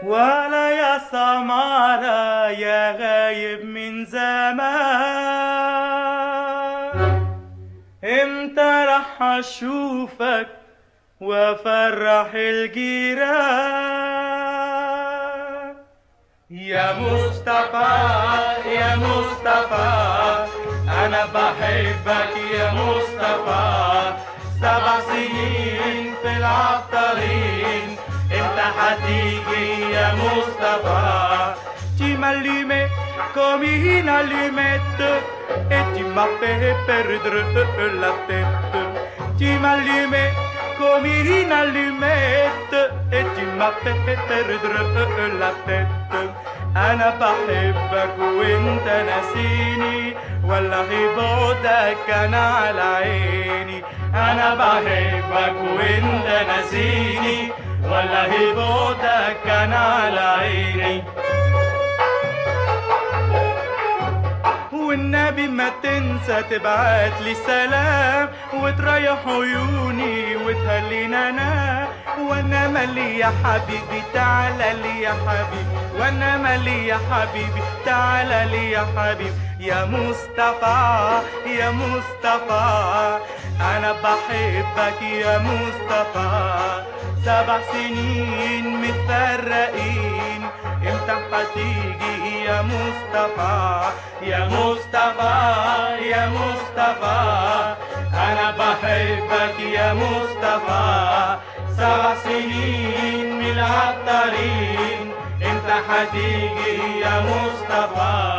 ولا يا سمارة يا غايب من زمان امتى رح اشوفك وافرح الجيران يا مصطفى يا مصطفى انا بحبك يا مصطفى سبع سنين في العطارين انت هتيجي يا مصطفى Tu m'allumes comme une allumette Et tu m'as fait perdre la tête Tu m'allumes comme une allumette Et tu m'as fait perdre la tête أنا بحبك وانت ناسيني والله بعدك أنا على عيني أنا بحبك وانت ناسيني والله بعدك أنا على عيني والنبي ما تنسى تبعت لي سلام وتريح عيوني وتهلينا انا وانا مالي يا حبيبي تعالى لي يا حبيبي وانا مالي يا حبيبي تعالى لي يا حبيبي يا مصطفى يا مصطفى انا بحبك يا مصطفى سبع سنين متفرقين امتى هتيجي يا مصطفى يا مصطفى يا مصطفى انا بحبك يا مصطفى سبع سنين من العطارين انت هتيجي يا مصطفى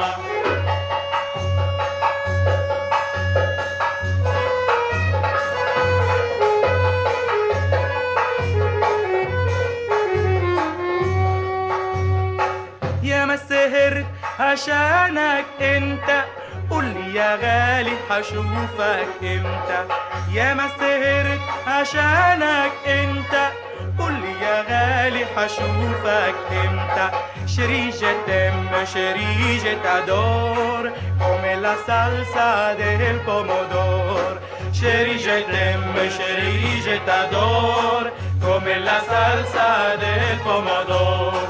يا ما سهرت عشانك انت قول لي يا غالي هشوفك امتى يا ما سهرت عشانك انت قول لي يا غالي هشوفك امتى Chérie, je t'aime, chérie, je t'adore Comme la salsa del pomodoro Chérie, je t'aime, chérie, je t'adore Comme la salsa del pomodoro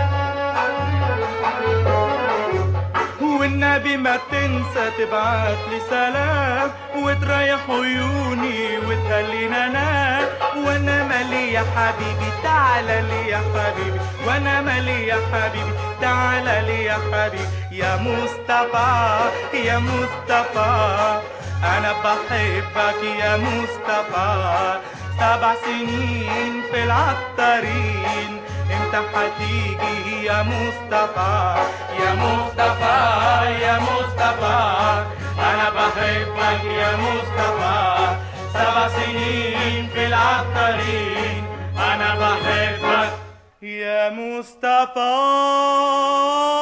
والنبي ما تنسى تبعت لي سلام وتريح عيوني وتهلينا انا وانا مالي يا حبيبي تعالى لي يا حبيبي وانا مالي يا حبيبي تعالى لي يا حبيبي يا مصطفى يا مصطفى انا بحبك يا مصطفى سبع سنين في العطارين امتى هتيجي يا مصطفى يا مصطفى يا مصطفى انا بحبك يا مصطفى سبع سنين في العطارين انا بحبك يا مصطفى